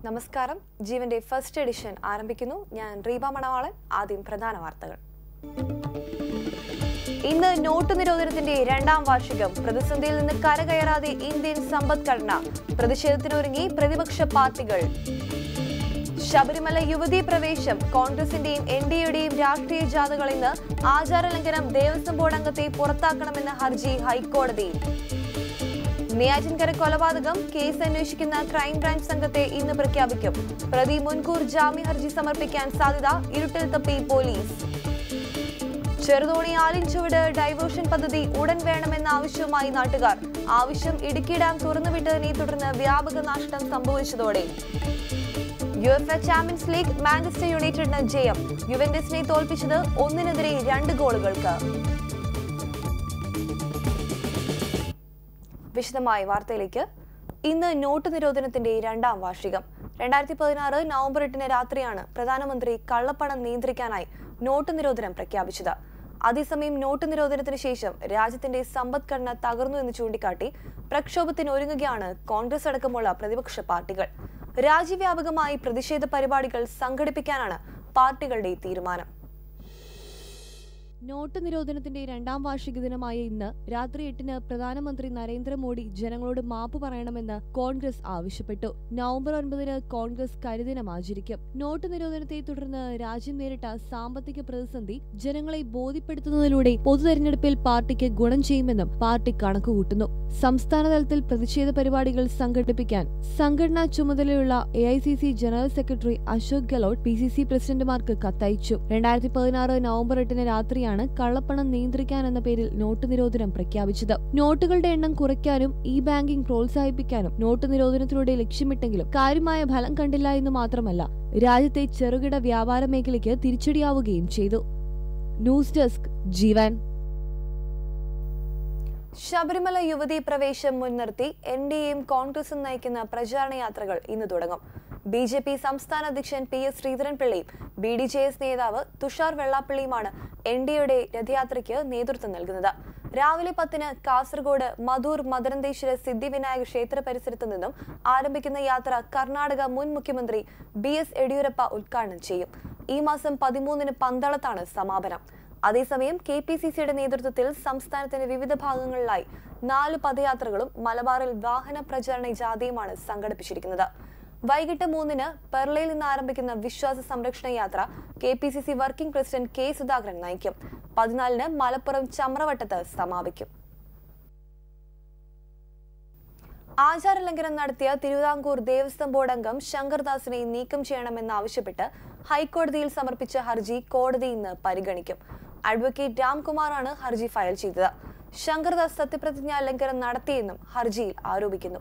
നമസ്കാരം ജീവന്റെ first edition ആരംഭിക്കുന്നു ഞാൻ റീബ മണവാളൻ ആദ്യം പ്രധാന വാർത്തകൾ ഇന്ന് നോട്ട് നിരോധനത്തിന്റെ രണ്ടാം വാർഷികം പ്രതിസന്ധിയിൽ നിന്ന് കരകയറാതെ ഇന്ത്യൻ സമ്പദ്ഘടന പ്രതിഷേധത്തിനൊരുങ്ങി പ്രതിപക്ഷ പാർട്ടികൾ ശബരിമല യുവതീ പ്രവേശം കോൺഗ്രസിന്റെയും എൻ ഡി എയുടെയും രാഷ്ട്രീയ ജാഥകൾ ഇന്ന് ആചാരലംഘനം ദേവസ്വം ബോർഡ് അംഗത്തെ പുറത്താക്കണമെന്ന ഹർജി ഹൈക്കോടതിയിൽ നെയ്യാറ്റിൻകര കൊലപാതകം കേസ് അന്വേഷിക്കുന്ന ക്രൈംബ്രാഞ്ച് സംഘത്തെ ഇന്ന് പ്രഖ്യാപിക്കും പ്രതി മുൻകൂർ ജാമ്യ ഹർജി സമർപ്പിക്കാൻ സാധ്യത ഇരുട്ടിൽ തപ്പി പോലീസ് ചെറുതോണി ആലിൻചുവട് ഡൈവേർഷൻ പദ്ധതി ഉടൻ വേണമെന്ന ആവശ്യവുമായി നാട്ടുകാർ ആവശ്യം ഇടുക്കി ഡാം തുറന്നുവിട്ടതിനെ തുടർന്ന് വ്യാപക നാശം സംഭവിച്ചതോടെ U F A champions league Manchester യുണൈറ്റഡിന് ജയം യുവന്റസിനെ തോൽപ്പിച്ചത് ഒന്നിനെതിരെ രണ്ട് ഗോളുകൾക്ക് വിശദമായ വാർത്തയിലേക്ക് ഇന്ന് നോട്ട് നിരോധനത്തിന്റെ രണ്ടാം വാർഷികം രണ്ടായിരത്തി പതിനാറ് നവംബർ എട്ടിന് രാത്രിയാണ് പ്രധാനമന്ത്രി കള്ളപ്പണം നിയന്ത്രിക്കാനായി നോട്ട് നിരോധനം പ്രഖ്യാപിച്ചത് അതേസമയം നോട്ട് നിരോധനത്തിന് ശേഷം രാജ്യത്തിന്റെ സമ്പദ്ഘടന തകർന്നു എന്ന് ചൂണ്ടിക്കാട്ടി പ്രക്ഷോഭത്തിന് ഒരുങ്ങുകയാണ് കോൺഗ്രസ് അടക്കമുള്ള പ്രതിപക്ഷ പാർട്ടികൾ രാജ്യവ്യാപകമായി പ്രതിഷേധ പരിപാടികൾ സംഘടിപ്പിക്കാനാണ് പാർട്ടികളുടെ തീരുമാനം നോട്ട് നിരോധനത്തിന്റെ രണ്ടാം വാർഷിക ദിനമായ ഇന്ന് രാത്രി എട്ടിന് പ്രധാനമന്ത്രി നരേന്ദ്രമോദി ജനങ്ങളോട് മാപ്പ് പറയണമെന്ന് കോൺഗ്രസ് ആവശ്യപ്പെട്ടു നവംബർ ഒൻപതിന് കോൺഗ്രസ് കരിദിനം ആചരിക്കും നോട്ട് നിരോധനത്തെ തുടർന്ന് രാജ്യം നേരിട്ട സാമ്പത്തിക പ്രതിസന്ധി ജനങ്ങളെ ബോധ്യപ്പെടുത്തുന്നതിലൂടെ പൊതുതെരഞ്ഞെടുപ്പിൽ പാർട്ടിക്ക് ഗുണം ചെയ്യുമെന്നും പാർട്ടി കണക്കുകൂട്ടുന്നു സംസ്ഥാന തലത്തിൽ പ്രതിഷേധ പരിപാടികൾ സംഘടിപ്പിക്കാൻ സംഘടനാ ചുമതലയുള്ള A I C C general secretary Ashok Gehlot P C C പ്രസിഡന്റുമാർക്ക് കത്തയച്ചു രണ്ടായിരത്തി പതിനാറ് നവംബർ എട്ടിന് രാത്രിയാണ് കള്ളപ്പണം നിയന്ത്രിക്കാൻ എന്ന പേരിൽ നോട്ട് നിരോധനം പ്രഖ്യാപിച്ചത് നോട്ടുകളുടെ എണ്ണം കുറയ്ക്കാനും ഇ ബാങ്കിംഗ് പ്രോത്സാഹിപ്പിക്കാനും നോട്ട് നിരോധനത്തിലൂടെ ലക്ഷ്യമിട്ടെങ്കിലും കാര്യമായ ഫലം കണ്ടില്ല എന്ന് മാത്രമല്ല രാജ്യത്തെ ചെറുകിട വ്യാപാര മേഖലയ്ക്ക് തിരിച്ചടിയാവുകയും ചെയ്തു ന്യൂസ് ഡെസ്ക് ജീവൻ ശബരിമല യുവതീ പ്രവേശം മുൻനിർത്തി എൻ ഡി എയും കോൺഗ്രസും നയിക്കുന്ന പ്രചാരണ യാത്രകൾ ഇന്ന് തുടങ്ങും ബി ജെ പി സംസ്ഥാന അധ്യക്ഷൻ പി എസ് ശ്രീധരൻപിള്ളയും ബി ഡി ജെ എസ് നേതാവ് തുഷാർ വെള്ളാപ്പള്ളിയുമാണ് എൻ ഡി എയുടെ രഥയാത്രയ്ക്ക് നേതൃത്വം നൽകുന്നത് രാവിലെ പത്തിന് കാസർഗോഡ് മധൂർ മദരന്തേശ്വര സിദ്ധിവിനായക ക്ഷേത്ര പരിസരത്തു നിന്നും ആരംഭിക്കുന്ന യാത്ര കർണാടക മുൻ മുഖ്യമന്ത്രി ബി എസ് യെഡിയൂരപ്പ ഉദ്ഘാടനം ചെയ്യും ഈ മാസം പതിമൂന്നിന് പന്തളത്താണ് സമാപനം അതേസമയം കെ പി സി സിയുടെ നേതൃത്വത്തിൽ സംസ്ഥാനത്തിന്റെ വിവിധ ഭാഗങ്ങളിലായി നാല് പദയാത്രകളും മലബാറിൽ വാഹന പ്രചാരണ ജാഥയുമാണ് സംഘടിപ്പിച്ചിരിക്കുന്നത് വൈകിട്ട് മൂന്നിന് പെർളയിൽ നിന്ന് ആരംഭിക്കുന്ന വിശ്വാസ സംരക്ഷണ യാത്ര K P C C working president K Sudhakaran നയിക്കും പതിനാലിന് മലപ്പുറം ചമ്രവട്ടത്ത് സമാപിക്കും ആചാരലംഘനം നടത്തിയ തിരുവിതാംകൂർ ദേവസ്വം ബോർഡ് അംഗം ശങ്കർദാസിനെ നീക്കം ചെയ്യണമെന്നാവശ്യപ്പെട്ട് ഹൈക്കോടതിയിൽ സമർപ്പിച്ച ഹർജി കോടതി ഇന്ന് പരിഗണിക്കും അഡ്വക്കേറ്റ് രാംകുമാറാണ് ഹർജി ഫയൽ ചെയ്തത് ശങ്കർദാസ് സത്യപ്രതിജ്ഞാ ലംഘനം നടത്തിയെന്നും ഹർജിയിൽ ആരോപിക്കുന്നു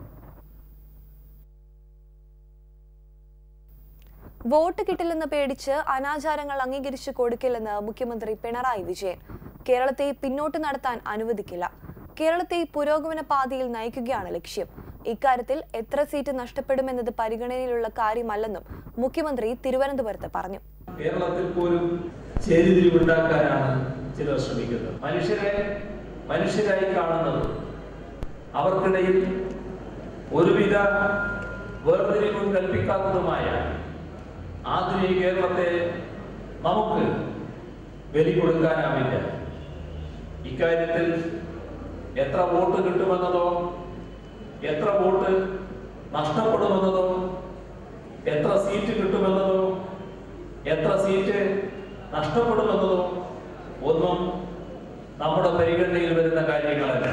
വോട്ട് കിട്ടില്ലെന്ന് പേടിച്ച് അനാചാരങ്ങൾ അംഗീകരിച്ചു കൊടുക്കില്ലെന്ന് മുഖ്യമന്ത്രി പിണറായി വിജയൻ കേരളത്തെ പിന്നോട്ട് നടത്താൻ അനുവദിക്കില്ല കേരളത്തെ പുരോഗമന പാതയിൽ നയിക്കുകയാണ് ലക്ഷ്യം ഇക്കാര്യത്തിൽ എത്ര സീറ്റ് നഷ്ടപ്പെടുമെന്നത് പരിഗണനയിലുള്ള കാര്യമല്ലെന്നും മുഖ്യമന്ത്രി തിരുവനന്തപുരത്ത് പറഞ്ഞു കേരളത്തിൽ പോലും ചേരിതിരിവുണ്ടാക്കാനാണ് ചിലർ ശ്രമിക്കുന്നത് മനുഷ്യരെ മനുഷ്യരായി കാണുന്നത് അവർക്കിടയിൽ ഒരുവിധ വേർതിരിവും കൽപ്പിക്കാത്തതുമായ ആധുനിക കേരളത്തെ നമുക്ക് ബലി കൊടുക്കാനാവില്ല ഇക്കാര്യത്തിൽ എത്ര വോട്ട് കിട്ടുമെന്നതോ എത്ര വോട്ട് നഷ്ടപ്പെടുമെന്നതോ എത്ര സീറ്റ് കിട്ടുമെന്നതോ എത്ര സീറ്റ് നഷ്ടപ്പെടുമെന്നതോ ഒന്നും നമ്മുടെ പരിഗണനയിൽ വരുന്ന കാര്യങ്ങളല്ല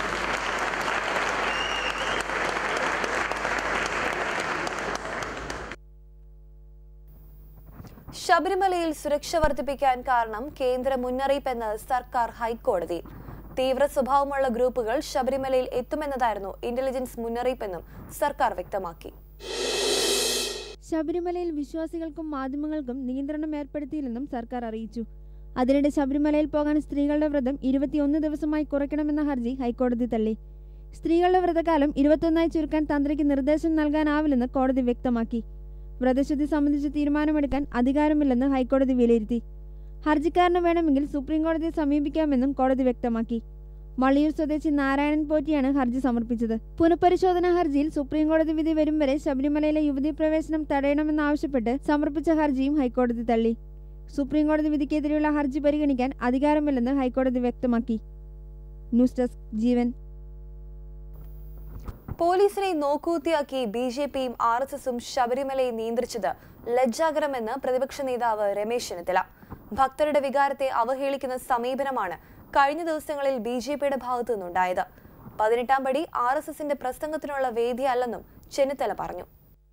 ശബരിമലയിൽ സുരക്ഷ വർദ്ധിപ്പിക്കാൻ കാരണം കേന്ദ്ര മുന്നറിയിപ്പെന്ന് സർക്കാർ ഹൈക്കോടതി തീവ്ര സ്വഭാവമുള്ള ഗ്രൂപ്പുകൾ ശബരിമലയിൽ എത്തുമെന്നതായിരുന്നു ഇന്റലിജൻസ് മുന്നറിയിപ്പെന്നും സർക്കാർ വ്യക്തമാക്കി ശബരിമലയിൽ വിശ്വാസികൾക്കും മാധ്യമങ്ങൾക്കും നിയന്ത്രണം ഏർപ്പെടുത്തിയില്ലെന്നും സർക്കാർ അറിയിച്ചു അതിനിടെ ശബരിമലയിൽ പോകാൻ സ്ത്രീകളുടെ വ്രതം ഇരുപത്തിയൊന്ന് ദിവസമായി കുറയ്ക്കണമെന്ന ഹർജി ഹൈക്കോടതി തള്ളി സ്ത്രീകളുടെ വ്രതകാലം ഇരുപത്തൊന്നായി ചുരുക്കാൻ തന്ത്രിക്ക് നിർദ്ദേശം നൽകാനാവില്ലെന്ന് കോടതി വ്യക്തമാക്കി വ്രതശുദ്ധി സംബന്ധിച്ച് തീരുമാനമെടുക്കാൻ അധികാരമില്ലെന്ന് ഹൈക്കോടതി വിലയിരുത്തി ഹർജിക്കാരന് വേണമെങ്കിൽ സുപ്രീം കോടതിയെ സമീപിക്കാമെന്നും കോടതി വ്യക്തമാക്കി മള്ളിയൂർ സ്വദേശി നാരായണൻ പോറ്റിയാണ് ഹർജി സമർപ്പിച്ചത് പുനഃപരിശോധനാ ഹർജിയിൽ സുപ്രീം കോടതി വിധി വരും വരെ ശബരിമലയിലെ യുവതീ പ്രവേശനം തടയണമെന്നാവശ്യപ്പെട്ട് സമർപ്പിച്ച ഹർജിയും ഹൈക്കോടതി തള്ളി സുപ്രീം കോടതി വിധിക്കെതിരെയുള്ള ഹർജി പരിഗണിക്കാൻ അധികാരമില്ലെന്ന് ഹൈക്കോടതി വ്യക്തമാക്കി ന്യൂസ് ഡെസ്ക് ജീവൻ പോലീസിനെ നോക്കൂത്തിയാക്കി ബി ജെ പിയും ആർ എസ് എസും ശബരിമലയെ നിയന്ത്രിച്ചത് ലജ്ജാകരമെന്ന് പ്രതിപക്ഷ നേതാവ് രമേശ് ചെന്നിത്തല ഭക്തരുടെ വികാരത്തെ അവഹേളിക്കുന്ന സമീപനമാണ് കഴിഞ്ഞ ദിവസങ്ങളിൽ ബി ജെ പിയുടെ ഭാഗത്തു നിന്നുണ്ടായത് പതിനെട്ടാം പടി ആർ എസ് എസിന്റെ പ്രസംഗത്തിനുള്ള വേദിയല്ലെന്നും ചെന്നിത്തല പറഞ്ഞു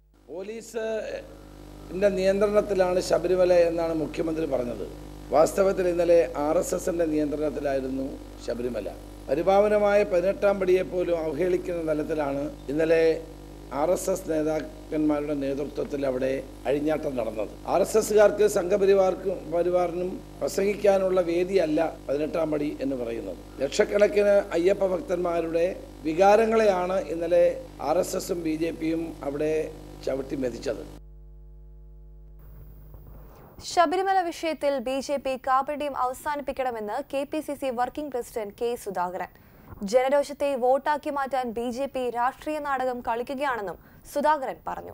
പോലീസിന്റെ നിയന്ത്രണത്തിലാണ് ശബരിമല എന്നാണ് മുഖ്യമന്ത്രി പറഞ്ഞത് വാസ്തവത്തിൽ ഇന്നലെ ആർ എസ് എസിന്റെ നിയന്ത്രണത്തിലായിരുന്നു ശബരിമല പരിപാവനമായ പതിനെട്ടാം പടിയെ പോലും അവഹേളിക്കുന്ന തലത്തിലാണ് ഇന്നലെ ആർ എസ് എസ് നേതാക്കന്മാരുടെ നേതൃത്വത്തിൽ അവിടെ അഴിഞ്ഞാട്ടം നടന്നത് ആർ എസ് എസ്സുകാർക്ക് സംഘപരിവാർക്കും പരിവാറിനും പ്രസംഗിക്കാനുള്ള വേദിയല്ല പതിനെട്ടാം പടി എന്ന് പറയുന്നത് ലക്ഷക്കണക്കിന് അയ്യപ്പ ഭക്തന്മാരുടെ വികാരങ്ങളെയാണ് ഇന്നലെ ആർ എസ് എസും ബി ജെ പിയും അവിടെ ചവിട്ടി മെതിച്ചത് ശബരിമല വിഷയത്തിൽ ബി ജെ പി കാപട്യം അവസാനിപ്പിക്കണമെന്ന് K P C C working president K Sudhakaran ജനരോഷത്തെ വോട്ടാക്കി മാറ്റാൻ ബി ജെ പി രാഷ്ട്രീയ നാടകം കളിക്കുകയാണെന്നും സുധാകരൻ പറഞ്ഞു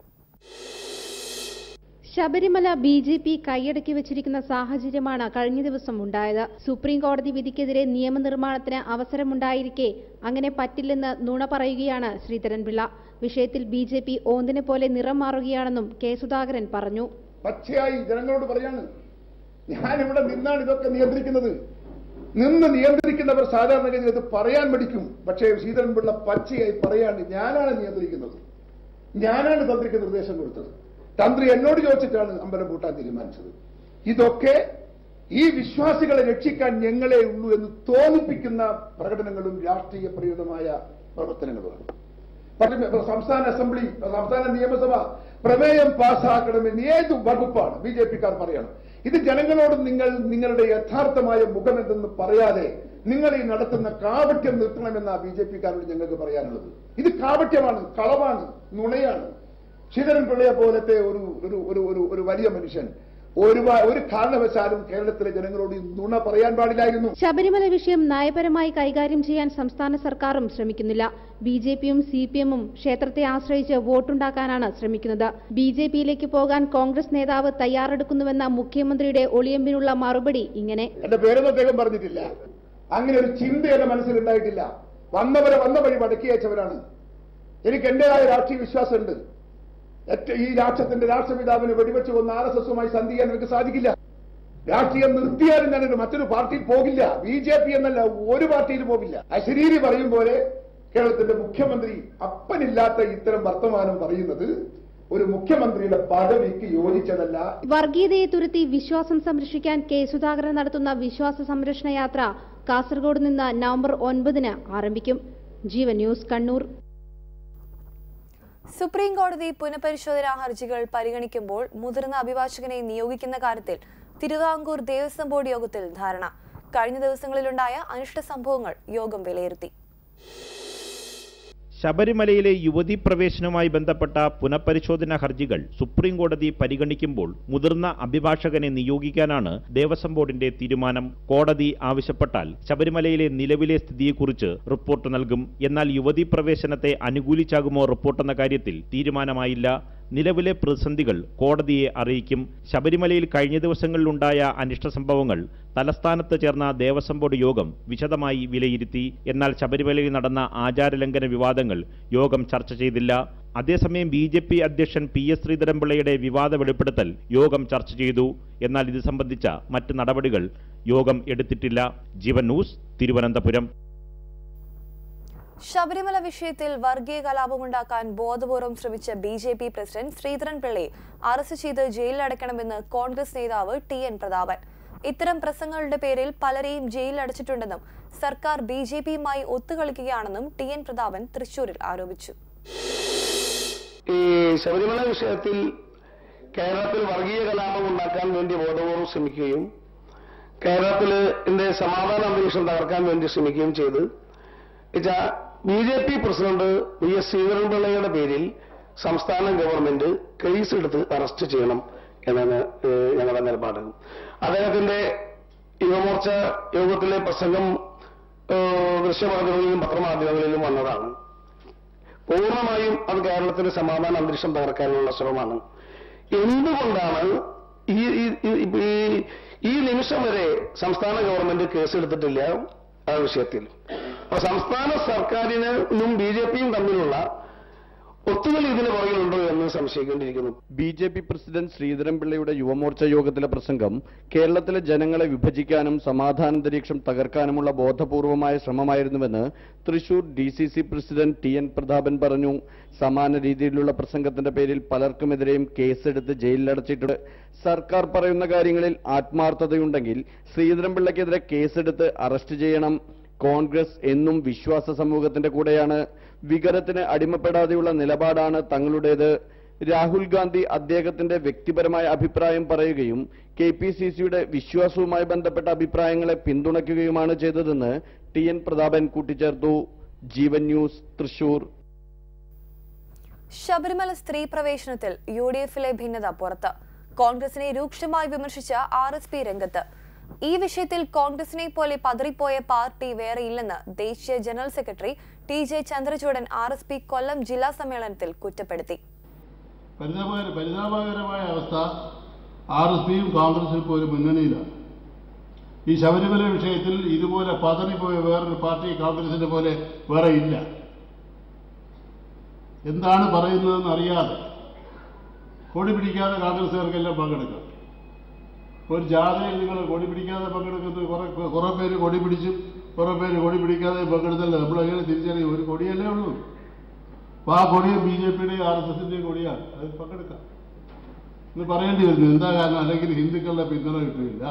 ശബരിമല ബി ജെ പി കൈയടക്കി വെച്ചിരിക്കുന്ന സാഹചര്യമാണ് കഴിഞ്ഞ ദിവസം ഉണ്ടായത് സുപ്രീം കോടതി വിധിക്കെതിരെ നിയമനിർമ്മാണത്തിന് അവസരമുണ്ടായിരിക്കെ അങ്ങനെ പറ്റില്ലെന്ന് നുണ പറയുകയാണ് ശ്രീധരൻപിള്ള വിഷയത്തിൽ ബി ജെ പി ഓന്തിനെ പോലെ നിറം മാറുകയാണെന്നും കെ സുധാകരൻ പറഞ്ഞു പച്ചയായി ജനങ്ങളോട് പറയാണ് ഞാനിവിടെ നിന്നാണ് ഇതൊക്കെ നിയന്ത്രിക്കുന്നത് നിന്ന് നിയന്ത്രിക്കുന്നവർ സാധാരണഗതിയിൽ ഇത് പറയാൻ മടിക്കും പക്ഷേ ശ്രീധരൻപിള്ള പച്ചയായി പറയാണ് ഞാനാണ് നിയന്ത്രിക്കുന്നത് ഞാനാണ് തന്ത്രിക്ക് നിർദ്ദേശം കൊടുത്തത് തന്ത്രി എന്നോട് ചോദിച്ചിട്ടാണ് അമ്പലം പൂട്ടാൻ തീരുമാനിച്ചത് ഇതൊക്കെ ഈ വിശ്വാസികളെ രക്ഷിക്കാൻ ഞങ്ങളെ ഉള്ളൂ എന്ന് തോന്നിപ്പിക്കുന്ന പ്രകടനങ്ങളും രാഷ്ട്രീയ പ്രയുതമായ പ്രവർത്തനങ്ങളുമാണ് പക്ഷേ സംസ്ഥാന അസംബ്ലി സംസ്ഥാന നിയമസഭ പ്രമേയം പാസ്സാക്കണമെന്ന് ഏത് വകുപ്പാണ് ബി ജെ പിക്കാർ പറയണം ഇത് ജനങ്ങളോട് നിങ്ങൾ നിങ്ങളുടെ യഥാർത്ഥമായ മുഖം എന്തെന്ന് പറയാതെ നിങ്ങൾ ഈ നടത്തുന്ന കാപട്യം നിർത്തണമെന്ന ബി ജെ പിക്കാരോട് ഞങ്ങൾക്ക് പറയാനുള്ളത് ഇത് കാപട്യമാണ് കളവാണ് നുണയാണ് ശ്രീധരൻ പിള്ളയെ പോലത്തെ ഒരു ഒരു ഒരു ഒരു ഒരു വലിയ മനുഷ്യൻ ഒരു വ- ഒരു കാരണവശാലും കേരളത്തിലെ ജനങ്ങളോട് ഈ നുണ പറയാൻ പാടില്ലായിരുന്നു ശബരിമല വിഷയം നയപരമായി കൈകാര്യം ചെയ്യാൻ സംസ്ഥാന സർക്കാരും ശ്രമിക്കുന്നില്ല ബി ജെ പിയും സി പി എമ്മും ക്ഷേത്രത്തെ ആശ്രയിച്ച് വോട്ടുണ്ടാക്കാനാണ് ശ്രമിക്കുന്നത് ബി ജെ പിയിലേക്ക് പോകാൻ കോൺഗ്രസ് നേതാവ് തയ്യാറെടുക്കുന്നുവെന്ന മുഖ്യമന്ത്രിയുടെ ഒളിയമ്പിനുള്ള മറുപടി ഇങ്ങനെ എന്റെ പേരൊന്നും അദ്ദേഹം പറഞ്ഞിട്ടില്ല അങ്ങനെ ഒരു ചിന്ത എന്റെ മനസ്സിലുണ്ടായിട്ടില്ല വന്നവരെ വന്ന വഴി മടക്കി അയച്ചവരാണ് എനിക്ക് എന്റേതായ രാഷ്ട്രീയ വിശ്വാസമുണ്ട് ഏറ്റവും ഈ രാഷ്ട്രത്തിന്റെ രാഷ്ട്രപിതാവിനെ വെടിവെച്ച് കൊന്ന ആർ എസ് എസുമായി സന്ധി ചെയ്യാൻ എനിക്ക് സാധിക്കില്ല രാഷ്ട്രീയം നിർത്തിയാലും ഞാനൊരു മറ്റൊരു പാർട്ടിയിൽ പോകില്ല ബി ജെ പി എന്നല്ല ഒരു പാർട്ടിയിൽ പോകില്ല അശരീരി പറയും പോലെ കേരളത്തിന്റെ മുഖ്യമന്ത്രി അപ്പനില്ലാത്ത ഇത്തരം വർത്തമാനം പറയുന്നത് ഒരു മുഖ്യമന്ത്രിയുടെ പദവിക്ക് യോജിച്ചതല്ല വർഗീയതയെ തുരത്തി വിശ്വാസം സംരക്ഷിക്കാൻ കെ സുധാകരൻ നടത്തുന്ന വിശ്വാസ സംരക്ഷണ യാത്ര കാസർഗോഡ് നിന്ന് നവംബർ ഒൻപതിന് ആരംഭിക്കും ജീവൻ ന്യൂസ് കണ്ണൂർ സുപ്രീം കോടതി പുനഃപരിശോധനാ ഹർജികൾ പരിഗണിക്കുമ്പോൾ മുതിർന്ന അഭിഭാഷകനെ നിയോഗിക്കുന്ന കാര്യത്തിൽ തിരുവിതാംകൂർ ദേവസ്വം ബോർഡ് യോഗത്തിൽ ധാരണ കഴിഞ്ഞ ദിവസങ്ങളിലുണ്ടായ അനിഷ്ട സംഭവങ്ങൾ യോഗം വിലയിരുത്തി ശബരിമലയിലെ യുവതീ പ്രവേശനവുമായി ബന്ധപ്പെട്ട പുനഃപരിശോധനാ ഹർജികൾ സുപ്രീം കോടതി പരിഗണിക്കുമ്പോൾ മുതിർന്ന അഭിഭാഷകനെ നിയോഗിക്കാനാണ് ദേവസ്വം ബോർഡിന്റെ തീരുമാനം കോടതി ആവശ്യപ്പെട്ടാൽ ശബരിമലയിലെ നിലവിലെ സ്ഥിതിയെക്കുറിച്ച് റിപ്പോർട്ട് നൽകും എന്നാൽ യുവതീ പ്രവേശനത്തെ അനുകൂലിച്ചാകുമോ റിപ്പോർട്ടെന്ന കാര്യത്തിൽ തീരുമാനമായില്ല നിലവിലെ പ്രതിസന്ധികൾ കോടതിയെ അറിയിക്കും ശബരിമലയിൽ കഴിഞ്ഞ ദിവസങ്ങളിലുണ്ടായ അനിഷ്ട സംഭവങ്ങൾ തലസ്ഥാനത്ത് ചേർന്ന ദേവസ്വം ബോർഡ് യോഗം വിശദമായി വിലയിരുത്തി എന്നാൽ ശബരിമലയിൽ നടന്ന ആചാരലംഘന വിവാദങ്ങൾ യോഗം ചർച്ച ചെയ്തില്ല അതേസമയം ബി ജെ പി അധ്യക്ഷൻ പി എസ് ശ്രീധരൻപിള്ളയുടെ വിവാദ വെളിപ്പെടുത്തൽ യോഗം ചർച്ച ചെയ്തു എന്നാൽ ഇത് സംബന്ധിച്ച മറ്റ് നടപടികൾ യോഗം എടുത്തിട്ടില്ല ജീവൻ ന്യൂസ് തിരുവനന്തപുരം ശബരിമല വിഷയത്തിൽ വർഗീയ കലാപമുണ്ടാക്കാൻ ബോധപൂർവം ശ്രമിച്ച B J P president Sreedharan പിള്ളയെ അറസ്റ്റ് ചെയ്ത് ജയിലിലടക്കണമെന്ന് കോൺഗ്രസ് നേതാവ് ടി എൻ പ്രതാപൻ ഇത്തരം പ്രസംഗങ്ങളുടെ പേരിൽ പലരെയും ജയിലിലടച്ചിട്ടുണ്ടെന്നും സർക്കാർ ബി ജെ പിയുമായി ഒത്തുകളിക്കുകയാണെന്നും ടി എൻ പ്രതാപൻ തൃശൂരിൽ ആരോപിച്ചു ഈ ശബരിമല വിഷയത്തിൽ കേരളത്തിൽ വർഗീയ കലാപം ഉണ്ടാക്കാൻ വേണ്ടി ബോധപൂർവ്വം ശ്രമിക്കുകയും കേരളത്തിൽ ഇതിന്റെ സമാധാന അന്തരീക്ഷം തകർക്കാൻ വേണ്ടി ശ്രമിക്കുകയും ചെയ്ത് വെച്ചാൽ B J P president V S ശ്രീധരൻപിള്ളയുടെ പേരിൽ സംസ്ഥാന ഗവൺമെന്റ് കേസ് എടുത്ത് അറസ്റ്റ് ചെയ്യണം എന്നാണ് ഏഹ്, ഞങ്ങളുടെ നിലപാട് അദ്ദേഹത്തിന്റെ യുവമോർച്ച യോഗത്തിലെ പ്രസംഗം ഏഹ്, ദൃശ്യമാധ്യമങ്ങളിലും പത്രമാധ്യമങ്ങളിലും വന്നതാണ് പൂർണ്ണമായും അത് കേരളത്തിന്റെ സമാധാന അന്തരീക്ഷം തകർക്കാനുള്ള ശ്രമമാണ് എന്തുകൊണ്ടാണ് ഈ ഈ- ഈ- ഈ- ഈ നിമിഷം വരെ സംസ്ഥാന ഗവൺമെന്റ് കേസെടുത്തിട്ടില്ല ആ വിഷയത്തിൽ അപ്പൊ സംസ്ഥാന സർക്കാരിനും ബി ജെ പിയും തമ്മിലുള്ള ഒത്തുകളി ഇതിന് പുറകിലുണ്ടോ എന്ന് സംശയിക്കേണ്ടിയിരിക്കുന്നു ബി ജെ പി പ്രസിഡന്റ് ശ്രീധരൻപിള്ളയുടെ യുവമോർച്ച യോഗത്തിലെ പ്രസംഗം കേരളത്തിലെ ജനങ്ങളെ വിഭജിക്കാനും സമാധാനാന്തരീക്ഷം തകർക്കാനുമുള്ള ബോധപൂർവമായ ശ്രമമായിരുന്നുവെന്ന് Thrissur D C C president T N Prathapan പറഞ്ഞു സമാന രീതിയിലുള്ള പ്രസംഗത്തിന്റെ പേരിൽ പലർക്കുമെതിരെയും കേസെടുത്ത് ജയിലിലടച്ചിട്ടുണ്ട് സർക്കാർ പറയുന്ന കാര്യങ്ങളിൽ ആത്മാർത്ഥതയുണ്ടെങ്കിൽ ശ്രീധരൻപിള്ളയ്ക്കെതിരെ കേസെടുത്ത് അറസ്റ്റ് ചെയ്യണം കോൺഗ്രസ് എന്നും വിശ്വാസ സമൂഹത്തിന്റെ കൂടെയാണ് വികരത്തിന് അടിമപ്പെടാതെയുള്ള നിലപാടാണ് തങ്ങളുടേത് രാഹുൽ ഗാന്ധി അദ്ദേഹത്തിന്റെ വ്യക്തിപരമായ അഭിപ്രായം പറയുകയും കെ പി സി സിയുടെ വിശ്വാസവുമായി ബന്ധപ്പെട്ട അഭിപ്രായങ്ങളെ പിന്തുണയ്ക്കുകയുമാണ് ചെയ്തതെന്ന് ടി എൻ പ്രതാപൻ കൂട്ടിച്ചേർത്തു ജീവൻ ന്യൂസ് തൃശൂർ ശബരിമല സ്ത്രീ പ്രവേശനത്തിൽ യു ഡി എഫിലെ ഭിന്നത പുറത്ത് കോൺഗ്രസിനെ രൂക്ഷമായി വിമർശിച്ച ആർ എസ് പി രംഗത്ത് ഈ വിഷയത്തിൽ കോൺഗ്രസിനെ പോലെ പതറിപ്പോയ പാർട്ടി വേറെയില്ലെന്ന് ദേശീയ general secretary T J Chandrachoodan R S P Kollam ജില്ലാ സമ്മേളനത്തിൽ കുറ്റപ്പെടുത്തി പരിതാപകര പരിതാപകരമായ അവസ്ഥ ആർ എസ് പിയും കോൺഗ്രസും ഇപ്പോൾ ഒരു മുന്നണിയിലാണ് ഈ ശബരിമല വിഷയത്തിൽ ഇതുപോലെ പതറിപ്പോയ വേറൊരു പാർട്ടി കോൺഗ്രസിന്റെ പോലെ വേറെ ഇല്ല എന്താണ് പറയുന്നതെന്ന് അറിയാതെ കൊടി പിടിക്കാതെ കോൺഗ്രസുകാർക്കെല്ലാം പങ്കെടുക്കാം ഒരു ജാഥയിൽ നിങ്ങൾ കൊടി പിടിക്കാതെ പങ്കെടുക്കുന്നത് കുറെ കുറെ പേര് കൊടി പിടിച്ചും കുറെ പേര് കൊടി പിടിക്കാതെ പങ്കെടുത്തല്ല നമ്മളെങ്ങനെ തിരിച്ചറിയും ഒരു കൊടിയല്ലേ ഉള്ളൂ അപ്പൊ ആ കൊടിയും ബി ജെ പിയുടെയും ആർ എസ് എസിന്റെയും കൊടിയാണ് അതിൽ പങ്കെടുക്കാം എന്ന് പറയേണ്ടി വരുന്നു എന്താ കാരണം അല്ലെങ്കിൽ ഹിന്ദുക്കളുടെ പിന്തുണ കിട്ടില്ല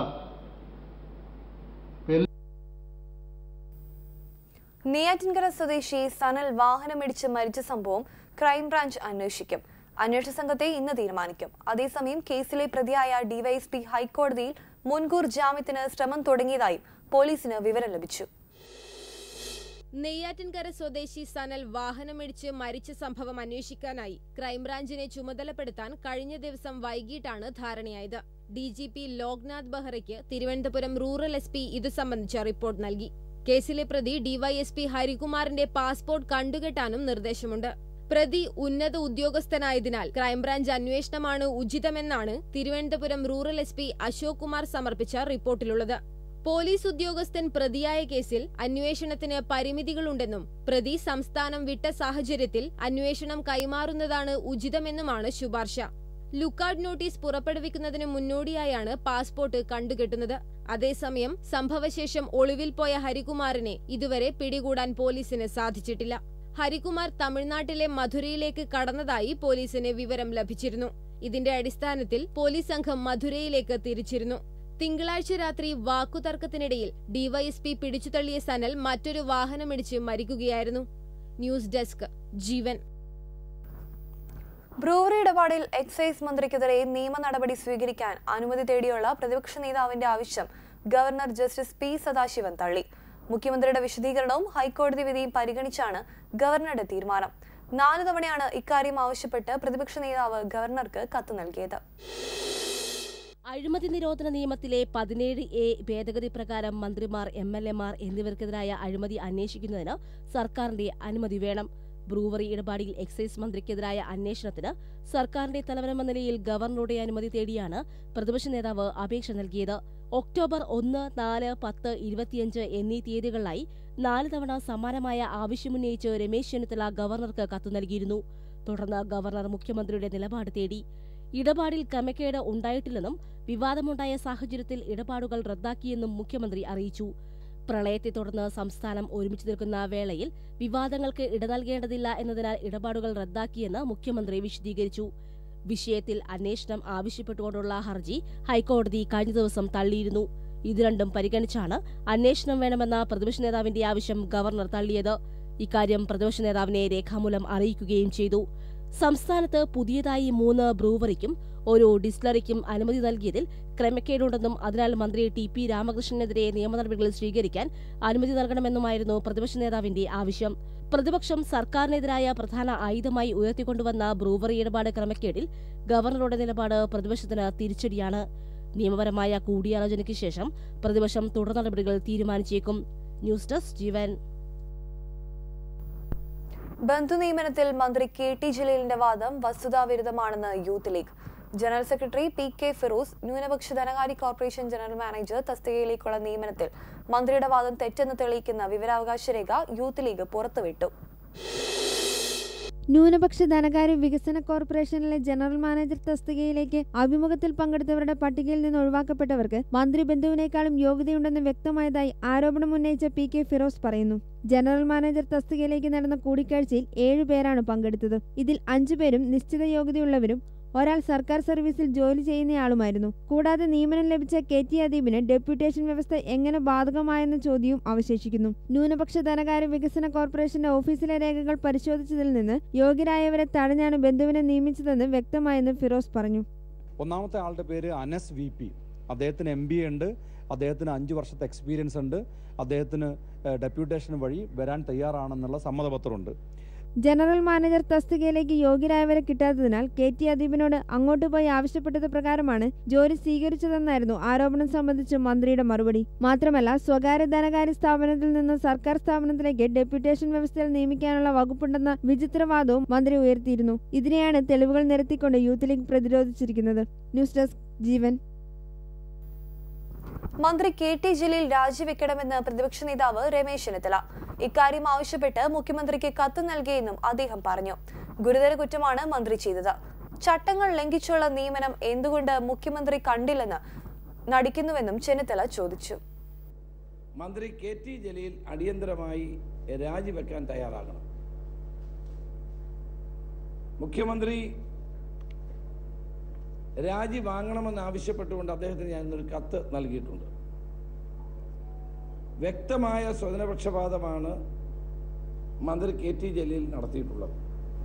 നെയ്യാറ്റിൻകര സ്വദേശി സനൽ വാഹനമിടിച്ച് മരിച്ച സംഭവം ക്രൈംബ്രാഞ്ച് അന്വേഷിക്കും അന്വേഷണ സംഘത്തെ ഇന്ന് തീരുമാനിക്കും അതേസമയം കേസിലെ പ്രതിയായ ഡിവൈഎസ്പി ഹൈക്കോടതിയിൽ മുൻകൂർ ജാമ്യത്തിന് ശ്രമം തുടങ്ങിയതായും പോലീസിന് വിവരം ലഭിച്ചു നെയ്യാറ്റിൻകര സ്വദേശി സനൽ വാഹനമിടിച്ച് മരിച്ച സംഭവം അന്വേഷിക്കാനായി ക്രൈംബ്രാഞ്ചിനെ ചുമതലപ്പെടുത്താൻ കഴിഞ്ഞ ദിവസം വൈകിട്ടാണ് ധാരണയായത് ഡി ജി പി ലോക്നാഥ് ബെഹ്റയ്ക്ക് തിരുവനന്തപുരം റൂറൽ എസ് പി ഇതു സംബന്ധിച്ച റിപ്പോർട്ട് നൽകി കേസിലെ പ്രതി ഡിവൈഎസ്പി ഹരികുമാറിന്റെ പാസ്പോർട്ട് കണ്ടുകെട്ടാനും നിർദ്ദേശമുണ്ട് പ്രതി ഉന്നത ഉദ്യോഗസ്ഥനായതിനാൽ ക്രൈംബ്രാഞ്ച് അന്വേഷണമാണ് ഉചിതമെന്നാണ് Thiruvananthapuram rural S P Ashok Kumar സമർപ്പിച്ച റിപ്പോർട്ടിലുള്ളത് പോലീസ് ഉദ്യോഗസ്ഥൻ പ്രതിയായ കേസിൽ അന്വേഷണത്തിന് പരിമിതികളുണ്ടെന്നും പ്രതി സംസ്ഥാനം വിട്ട സാഹചര്യത്തിൽ അന്വേഷണം കൈമാറുന്നതാണ് ഉചിതമെന്നുമാണ് ശുപാർശ ലുക്കൌട്ട് നോട്ടീസ് പുറപ്പെടുവിക്കുന്നതിന് മുന്നോടിയായാണ് പാസ്പോർട്ട് കണ്ടുകെട്ടുന്നത് അതേസമയം സംഭവശേഷം ഒളിവിൽ പോയ ഹരികുമാറിനെ ഇതുവരെ പിടികൂടാൻ പോലീസിന് സാധിച്ചിട്ടില്ല ഹരികുമാർ തമിഴ്നാട്ടിലെ മധുരയിലേക്ക് കടന്നതായി പോലീസിന് വിവരം ലഭിച്ചിരുന്നു ഇതിന്റെ അടിസ്ഥാനത്തിൽ പോലീസ് സംഘം മധുരയിലേക്ക് തിരിച്ചിരുന്നു തിങ്കളാഴ്ച രാത്രി വാക്കുതർക്കത്തിനിടയിൽ ഡിവൈഎസ്പി പിടിച്ചുതള്ളിയ സനൽ മറ്റൊരു വാഹനമിടിച്ച് മരിക്കുകയായിരുന്നു ന്യൂസ് ഡെസ്ക് ജീവൻ ബ്രൂവറി ഇടപാടിൽ എക്സൈസ് മന്ത്രിക്കെതിരെ നിയമ നടപടി സ്വീകരിക്കാൻ അനുമതി തേടിയുള്ള പ്രതിപക്ഷ നേതാവിന്റെ ആവശ്യം ഗവർണർ ജസ്റ്റിസ് പി സദാശിവൻ തള്ളി മുഖ്യമന്ത്രിയുടെ വിശദീകരണവും ഹൈക്കോടതി വിധിയും പരിഗണിച്ചാണ് ഗവർണറുടെ തീരുമാനം നാല് തവണയാണ് ഇക്കാര്യം ആവശ്യപ്പെട്ട് പ്രതിപക്ഷ നേതാവ് ഗവർണർക്ക് കത്ത് നൽകിയത് അഴിമതി നിരോധന നിയമത്തിലെ പതിനേഴ് എ ഭേദഗതി പ്രകാരം മന്ത്രിമാർ എം എൽ എമാർ എന്നിവർക്കെതിരായ അഴിമതി അന്വേഷിക്കുന്നതിന് സർക്കാരിന്റെ അനുമതി വേണം ബ്രൂവറി ഇടപാടിൽ എക്സൈസ് മന്ത്രിക്കെതിരായ അന്വേഷണത്തിന് സർക്കാരിന്റെ തലവനെന്ന നിലയിൽ ഗവർണറുടെ അനുമതി തേടിയാണ് പ്രതിപക്ഷ നേതാവ് അപേക്ഷ നൽകിയത് ഒക്ടോബർ ഒന്ന് നാല് പത്ത് ഇരുപത്തിയഞ്ച് എന്നീ തീയതികളിലായി നാല് തവണ സമാനമായ ആവശ്യമുന്നയിച്ച് രമേശ് ചെന്നിത്തല ഗവർണർക്ക് കത്ത് നൽകിയിരുന്നു തുടർന്ന് ഗവർണർ മുഖ്യമന്ത്രിയുടെ നിലപാട് തേടി ഇടപാടിൽ ക്രമക്കേട് ഉണ്ടായിട്ടില്ലെന്നും വിവാദമുണ്ടായ സാഹചര്യത്തിൽ ഇടപാടുകൾ റദ്ദാക്കിയെന്നും മുഖ്യമന്ത്രി അറിയിച്ചു പ്രളയത്തെ തുടർന്ന് സംസ്ഥാനം ഒരുമിച്ച് നിൽക്കുന്ന വേളയിൽ വിവാദങ്ങൾക്ക് ഇട നൽകേണ്ടതില്ല എന്നതിനാൽ ഇടപാടുകൾ റദ്ദാക്കിയെന്ന് മുഖ്യമന്ത്രി വിശദീകരിച്ചു വിഷയത്തിൽ അന്വേഷണം ആവശ്യപ്പെട്ടുകൊണ്ടുള്ള ഹർജി ഹൈക്കോടതി കഴിഞ്ഞ ദിവസം തള്ളിയിരുന്നു ഇത് രണ്ടും പരിഗണിച്ചാണ് അന്വേഷണം വേണമെന്ന പ്രതിപക്ഷ നേതാവിന്റെ ആവശ്യം ഗവർണർ തള്ളിയത് ഇക്കാര്യം പ്രതിപക്ഷ നേതാവിനെ രേഖാമൂലം അറിയിക്കുകയും ചെയ്തു സംസ്ഥാനത്ത് പുതിയതായി മൂന്ന് ബ്രൂവറിക്കും ഒരു ഡിസ്ലറിക്കും അനുമതി നൽകിയതിൽ ക്രമക്കേടുണ്ടെന്നും അതിനാൽ മന്ത്രി ടി പി രാമകൃഷ്ണനെതിരെ നിയമ നടപടികൾ സ്വീകരിക്കാൻ അനുമതി നൽകണമെന്നുമായിരുന്നു പ്രതിപക്ഷ നേതാവിന്റെ ആവശ്യം പ്രതിപക്ഷം സർക്കാരിനെതിരായ പ്രധാന ആയുധമായി ഉയർത്തിക്കൊണ്ടുവന്ന ബ്രൂവറി ഇടപാട് ക്രമക്കേടിൽ ഗവർണറുടെ നിലപാട് പ്രതിപക്ഷത്തിന് തിരിച്ചടിയാണ് നിയമപരമായ കൂടിയാലോചനയ്ക്ക് ശേഷം പ്രതിപക്ഷം തുടർ നടപടികൾ തീരുമാനിച്ചേക്കും ന്യൂസ് ഡെസ്ക് ജീവൻ ബന്ധുനിയമനത്തിൽ മന്ത്രി കെ ടി ജലീലിന്റെ വാദം വസ്തുതാവിരുദ്ധമാണെന്ന് youth league general secretary P K Firoz ന്യൂനപക്ഷ ധനകാര്യ കോർപ്പറേഷൻ ജനറൽ മാനേജർ തസ്തികയിലേക്കുള്ള നിയമനത്തിൽ മന്ത്രിയുടെ വാദം തെറ്റെന്ന് തെളിയിക്കുന്ന വിവരാവകാശ രേഖ യൂത്ത് ലീഗ് പുറത്തുവിട്ടു ന്യൂനപക്ഷ ധനകാര്യ വികസന കോർപ്പറേഷനിലെ ജനറൽ മാനേജർ തസ്തികയിലേക്ക് അഭിമുഖത്തിൽ പങ്കെടുത്തവരുടെ പട്ടികയിൽ നിന്ന് ഒഴിവാക്കപ്പെട്ടവർക്ക് മന്ത്രി ബന്ധുവിനേക്കാളും യോഗ്യതയുണ്ടെന്ന് വ്യക്തമായതായി ആരോപണം ഉന്നയിച്ച പി കെ ഫിറോസ് പറയുന്നു ജനറൽ മാനേജർ തസ്തികയിലേക്ക് നടന്ന കൂടിക്കാഴ്ചയിൽ ഏഴുപേരാണ് പങ്കെടുത്തത് ഇതിൽ അഞ്ചുപേരും നിശ്ചിത യോഗ്യതയുള്ളവരും ഒരാൾ സർക്കാർ സർവീസിൽ ജോലി ചെയ്യുന്നയാളുമായിരുന്നു കൂടാതെ നിയമനം ലഭിച്ച കെ ടി അദീബിന് ഡെപ്യൂട്ടേഷൻ വ്യവസ്ഥ എങ്ങനെ ബാധകമായെന്ന ചോദ്യവും അവശേഷിക്കുന്നു ന്യൂനപക്ഷ ധനകാര്യ വികസന കോർപ്പറേഷന്റെ ഓഫീസിലെ രേഖകൾ പരിശോധിച്ചതിൽ നിന്ന് യോഗ്യരായവരെ തടഞ്ഞാണ് ബന്ധുവിനെ നിയമിച്ചതെന്ന് വ്യക്തമായെന്ന് ഫിറോസ് പറഞ്ഞു ഒന്നാമത്തെ ആളുടെ പേര് അനസ് വി പി അദ്ദേഹത്തിന് എം ബി എ ഉണ്ട് അദ്ദേഹത്തിന് അഞ്ച് വർഷത്തെ എക്സ്പീരിയൻസ് ഉണ്ട് അദ്ദേഹത്തിന് ഡെപ്യൂട്ടേഷൻ വഴി വരാൻ തയ്യാറാണെന്നുള്ള സമ്മതപത്രമുണ്ട് ജനറൽ മാനേജർ തസ്തികയിലേക്ക് യോഗ്യരായവരെ കിട്ടാത്തതിനാൽ കെ ടി അദീബിനോട് അങ്ങോട്ട് പോയി ആവശ്യപ്പെട്ടത് പ്രകാരമാണ് ജോലി സ്വീകരിച്ചതെന്നായിരുന്നു ആരോപണം സംബന്ധിച്ച് മന്ത്രിയുടെ മറുപടി മാത്രമല്ല സ്വകാര്യ ധനകാര്യ സ്ഥാപനത്തിൽ നിന്ന് സർക്കാർ സ്ഥാപനത്തിലേക്ക് ഡെപ്യൂട്ടേഷൻ വ്യവസ്ഥയിൽ നിയമിക്കാനുള്ള വകുപ്പുണ്ടെന്ന വിചിത്രവാദവും മന്ത്രി ഉയർത്തിയിരുന്നു ഇതിനെയാണ് തെളിവുകൾ നിരത്തിക്കൊണ്ട് യൂത്ത് ലീഗ് പ്രതിരോധിച്ചിരിക്കുന്നത് ന്യൂസ് ഡെസ്ക് ജീവൻ മന്ത്രി കെ ടി ജലീൽ രാജിവെക്കണമെന്ന് പ്രതിപക്ഷ നേതാവ് രമേശ് ചെന്നിത്തല ഇക്കാര്യം ആവശ്യപ്പെട്ട് മുഖ്യമന്ത്രിക്ക് കത്ത് നൽകിയെന്നും അദ്ദേഹം പറഞ്ഞു ഗുരുതര കുറ്റമാണ് മന്ത്രി ചെയ്തത് ചട്ടങ്ങൾ ലംഘിച്ചുള്ള നിയമനം എന്തുകൊണ്ട് മുഖ്യമന്ത്രി കണ്ടില്ലെന്ന് നടിക്കുന്നുവെന്നും ചെന്നിത്തല ചോദിച്ചു മന്ത്രി കെ ടി ജലീൽ അടിയന്തരമായി രാജിവെക്കാൻ തയ്യാറാകണം മുഖ്യമന്ത്രി രാജി വാങ്ങണമെന്ന് ആവശ്യപ്പെട്ടുകൊണ്ട് അദ്ദേഹത്തിന് ഞാൻ ഒരു കത്ത് നൽകിയിട്ടുണ്ട് വ്യക്തമായ സ്വജനപക്ഷപാതമാണ് മന്ത്രി കെ ടി ജലീൽ നടത്തിയിട്ടുള്ളത്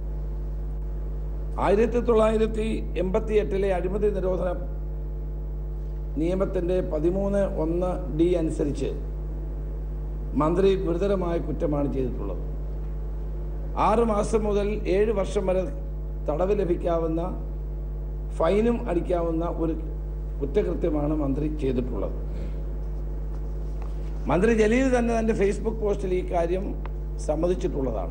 ആയിരത്തി തൊള്ളായിരത്തി എൺപത്തി എട്ടിലെ അഴിമതി നിരോധന നിയമത്തിന്റെ പതിമൂന്ന് ഒന്ന് ഡി അനുസരിച്ച് മന്ത്രി ഗുരുതരമായ കുറ്റമാണ് ചെയ്തിട്ടുള്ളത് ആറ് മാസം മുതൽ ഏഴ് വർഷം വരെ തടവ് ലഭിക്കാവുന്ന ഫൈനും അടിക്കാവുന്ന ഒരു കുറ്റകൃത്യമാണ് മന്ത്രി ചെയ്തിട്ടുള്ളത് മന്ത്രി ജലീൽ തന്നെ തന്റെ ഫേസ്ബുക്ക് പോസ്റ്റിൽ ഈ കാര്യം സമ്മതിച്ചിട്ടുള്ളതാണ്